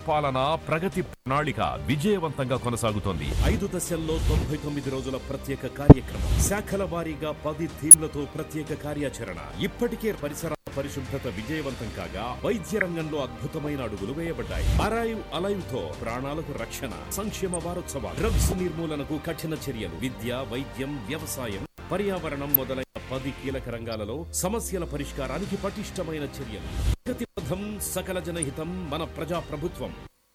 పాలన ప్రగతి ప్రణాళిక విజయవంతంగా కొనసాగుతోంది ఐదు దశల్లో తొంభై తొమ్మిది రోజుల ప్రత్యేక కార్యక్రమం శాఖల వారీగా పది థీమ్లతో ప్రత్యేక కార్యాచరణ ఇప్పటికే పరిసరాల పరిశుభ్రత విజయవంతం కాగా వైద్య రంగంలో అద్భుతమైన అడుగులు వేయబడ్డాయి అరైవ్ అలైవ్ తో ప్రాణాలకు రక్షణ సంక్షేమ వారోత్సవాలు డ్రగ్స్ నిర్మూలనకు కఠిన చర్యలు విద్య వైద్యం వ్యవసాయం పర్యావరణం మొదలైన పది కీలక రంగాలలో సమస్యల పరిష్కారానికి పటిష్టమైన చర్యలు ప్రగతి పథం సకల జనహితం మన ప్రజా ప్రభుత్వం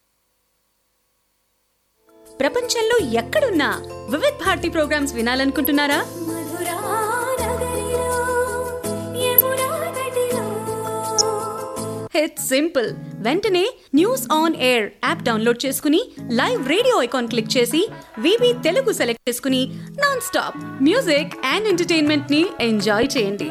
ప్రపంచంలో ఎక్కడున్నా వివిధ్ భారతి ప్రోగ్రామ్స్ వినాలనుకుంటున్నారా మధురా నగరిలో యమునా నదిలో ఇట్స్ సింపుల్ వెంటనే news on air app download చేసుకుని లైవ్ రేడియో ఐకాన్ క్లిక్ చేసి వివి తెలుగు సెలెక్ట్ చేసుకుని నాన్ స్టాప్ మ్యూజిక్ అండ్ ఎంటర్టైన్మెంట్ ని ఎంజాయ్ చేయండి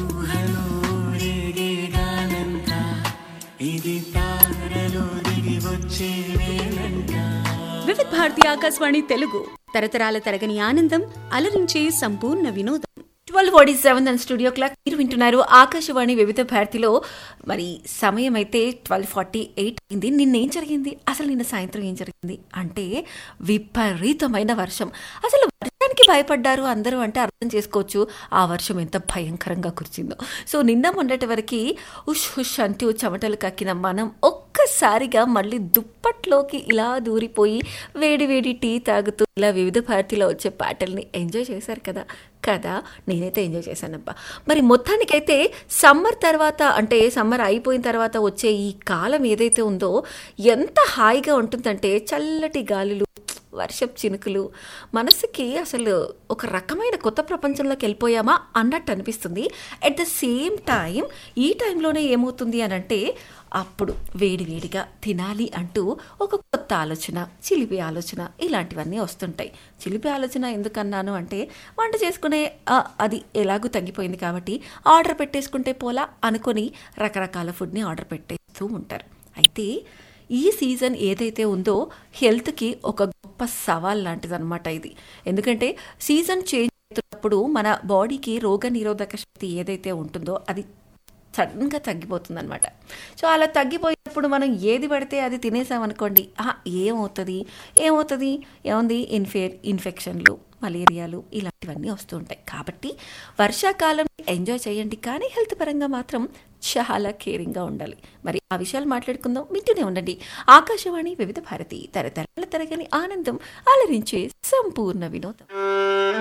వివిధ్ భారతి ఆకాశవాణి తెలుగు తరతరాల తరగని ఆనందం అలరించే సంపూర్ణ వినోదం twelve forty seven and studio clock మీరు వింటున్నారు ఆకాశవాణి వివిధ భారతిలో మరి సమయం అయితే ట్వెల్వ్ ఫార్టీ ఎయిట్ అయింది నిన్నేం జరిగింది అసలు నిన్న సాయంత్రం ఏం జరిగింది అంటే విపరీతమైన వర్షం అసలు వర్షానికి భయపడ్డారు అందరూ అంటే అర్థం చేసుకోవచ్చు ఆ వర్షం ఎంత భయంకరంగా కురిచిందో సో నిన్న మొన్నటి వరకు ఉష్ హుష్ అంటూ చెమటలు కక్కిన మనం ఒక్కసారిగా మళ్ళీ దుప్పట్లోకి ఇలా దూరిపోయి వేడి వేడి టీ తాగుతూ ఇలా వివిధ భారతిలో వచ్చే పాటల్ని ఎంజాయ్ చేశారు కదా కదా నేనైతే ఎంజాయ్ చేశానబ్బా మరి మొత్తానికైతే సమ్మర్ తర్వాత అంటే సమ్మర్ అయిపోయిన తర్వాత వచ్చే ఈ కాలం ఏదైతే ఉందో ఎంత హాయిగా ఉంటుందంటే చల్లటి గాలులు వర్షపు చినుకులు మనసుకి అసలు ఒక రకమైన కొత్త ప్రపంచంలోకి వెళ్ళిపోయామా అన్నట్టు అనిపిస్తుంది అట్ ద సేమ్ టైం ఈ టైంలోనే ఏమవుతుంది అని అంటే అప్పుడు వేడి వేడిగా తినాలి అంటూ ఒక కొత్త ఆలోచన చిలిపి ఆలోచన ఇలాంటివన్నీ వస్తుంటాయి చిలిపి ఆలోచన ఎందుకన్నాను అంటే వంట చేసుకునే ఆ, అది ఎలాగూ తగ్గిపోయింది కాబట్టి ఆర్డర్ పెట్టేసుకుంటే పోలా అనుకొని రకరకాల ఫుడ్ని ఆర్డర్ పెట్టేస్తూ ఉంటారు అయితే ఈ సీజన్ ఏదైతే ఉందో హెల్త్కి ఒక గొప్ప సవాల్ లాంటిది అనమాట ఇది ఎందుకంటే సీజన్ చేంజ్ అవుతున్నప్పుడు మన బాడీకి రోగ నిరోధక శక్తి ఏదైతే ఉంటుందో అది సడన్గా తగ్గిపోతుంది అనమాట సో అలా తగ్గిపోయినప్పుడు మనం ఏది పడితే అది తినేసామనుకోండి ఆహా, ఏమవుతుంది ఏమవుతుంది ఏముంది ఇన్ఫే ఇన్ఫెక్షన్లు మలేరియాలు ఇలాంటివన్నీ వస్తూ ఉంటాయి కాబట్టి వర్షాకాలం ఎంజాయ్ చేయండి కానీ హెల్త్ పరంగా మాత్రం చాలా కేరింగ్గా ఉండాలి మరి ఆ విషయాలు మాట్లాడుకుందాం వింటూనే ఉండండి ఆకాశవాణి వివిధ భారతి తరతరాల తరగని ఆనందం అలరించే సంపూర్ణ వినోదం